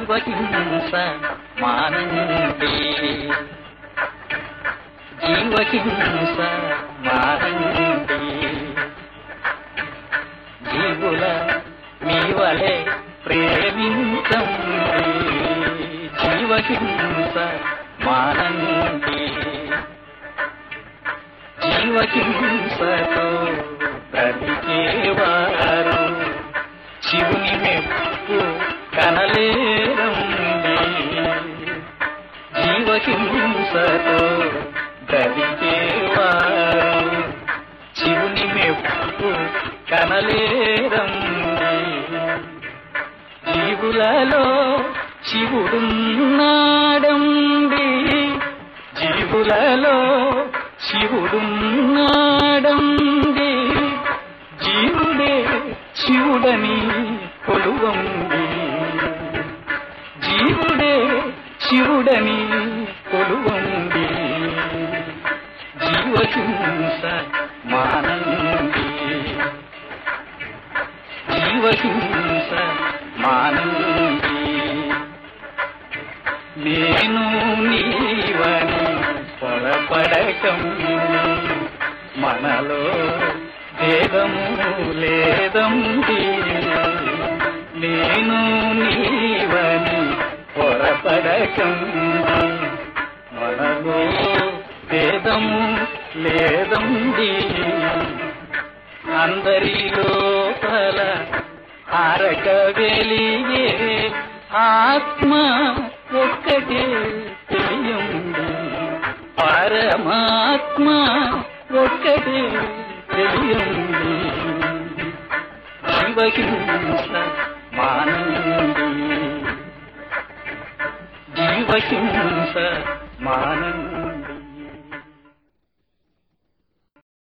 జీవహింస మానండి జీవహింస మానండి జీవుల మీ వలె ప్రేమించండి జీవహింస మానండి జీవహింసతో బ్రతికేవారు శివుని మెప్పు కనలేరండి జీవహింసతో బ్రతికేవారు శివుని మెప్పు కనలేరండి జీవులలో శివుడున్నాడండి జీవులలో శివుడున్నాడండి జీవుడే శివుడని కొలువండి జీవుడే శివుడని కొలువండి జీవహింస మానండి జీవహింస మానండి నేను నీవని పొరపడకం మనలో భేదము లేదండి నేను నీవని పొరపడకం మనలో భేదము లేదండి అందరి లోపల ఆరక వెలిగే ఆత్మ ఒక్కటే తెలియండి పరమాత్మ ఒక్కటే తెలియండి జీవహింస మానండి జీవహింస మానండి